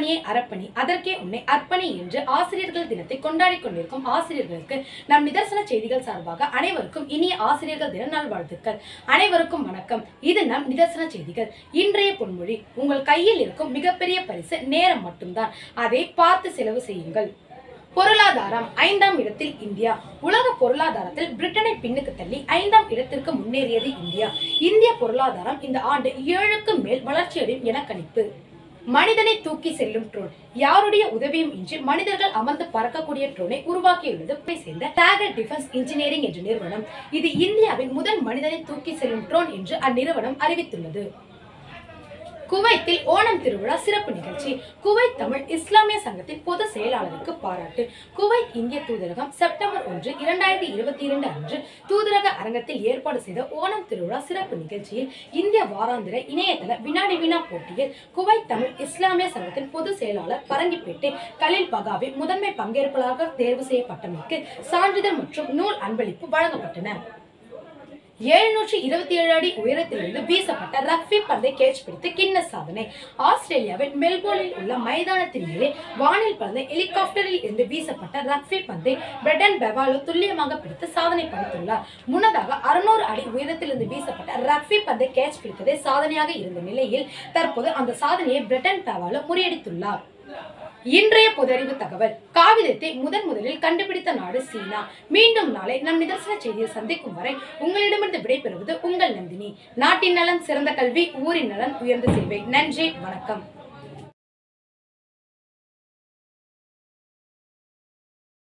பணியை அறப்பணி அதற்கே உன்னை அர்ப்பணி என்று ஆசிரியர்கள் தினத்தை கொண்டாடி கொண்டிருக்கும் ஆசிரியர்களுக்கு நம் நிதர்சன செய்திகள் சார்பாக அனைவருக்கும் இனிய ஆசிரியர்கள் தின நல்வாழ்த்துக்கள் அனைவருக்கும் வணக்கம் இது நம் நிதர்சன செய்திகள் இன்றைய பொன்மொழி உங்கள் கையில் இருக்கும் மிகப்பெரிய பரிசு நேரம் மட்டும்தான் அதை பார்த்து செலவு செய்யுங்கள் பொருளாதாரம் ஐந்தாம் இடத்தில் இந்தியா உலக பொருளாதாரத்தில் பிரிட்டனை பின்னுக்கு தள்ளி ஐந்தாம் இடத்திற்கு முன்னேறியது இந்தியா இந்திய பொருளாதாரம் இந்த ஆண்டு ஏழுக்கு மேல் வளர்ச்சியடையும் என கணிப்பு மனிதனை தூக்கி செல்லும் ட்ரோன் யாருடைய உதவியும் இன்றி மனிதர்கள் அமர்ந்து பறக்கக்கூடிய ட்ரோனை உருவாக்கியுள்ளது புனை சேர்ந்த டாகர் டிஃபென்ஸ் இன்ஜினியரிங் என்ற நிறுவனம் இது இந்தியாவின் முதல் மனிதனை தூக்கி செல்லும் ட்ரோன் என்று அந்நிறுவனம் அறிவித்துள்ளது குவைத்தில் ஓணம் திருவிழா சிறப்பு நிகழ்ச்சி குவைத் தமிழ் இஸ்லாமிய சங்கத்தின் பொது செயலாளருக்கு பாராட்டு குவைத் இந்திய தூதரகம் செப்டம்பர் ஒன்று இரண்டாயிரத்தி இருபத்தி இரண்டு அன்று தூதரக அரங்கத்தில் ஏற்பாடு செய்த ஓணம் திருவிழா சிறப்பு நிகழ்ச்சியில் இந்திய வாராந்திர இணையதள வினாடி வினா போட்டியில் குவைத் தமிழ் இஸ்லாமிய சங்கத்தின் பொது செயலாளர் பரங்கிப்பேட்டை கலில் பகாவி முதன்மை பங்கேற்பாளராக தேர்வு செய்யப்பட்டமைக்கு சான்றிதழ் மற்றும் நூல் அன்பளிப்பு வழங்கப்பட்டன எழுநூற்றி இருபத்தி ஏழு அடி உயரத்திலிருந்து வீசப்பட்ட ரக்பி பந்தை கேட்ச் பிடித்து கின்ன சாதனை ஆஸ்திரேலியாவின் மெல்போர்னில் உள்ள மைதானத்தின் மேலே வானில் பறந்த ஹெலிகாப்டரில் இருந்து வீசப்பட்ட ரக்பி பந்தை பிரெட்டன் பெவாலோ துல்லியமாக பிடித்து சாதனை படைத்துள்ளார் முன்னதாக அறுநூறு அடி உயரத்திலிருந்து வீசப்பட்ட ரக்பி பந்தை கேட்ச் பிடித்ததே சாதனையாக இருந்த நிலையில் தற்போது அந்த சாதனையை பிரெட்டன் பெவாலோ முறியடித்துள்ளார் இன்றைய பொதறிவு தகவல் காகிதத்தை முதன் முதலில் கண்டுபிடித்த நாடு சீனா மீண்டும் நாளை நம் நிதர்சன செய்தியை சந்திக்கும் வரை உங்களிடமிருந்து விடைபெறுவது உங்கள் நந்தினி நாட்டின் நலன் சிறந்த கல்வி ஊரின் நலன் உயர்ந்த சேவை நன்றி வணக்கம்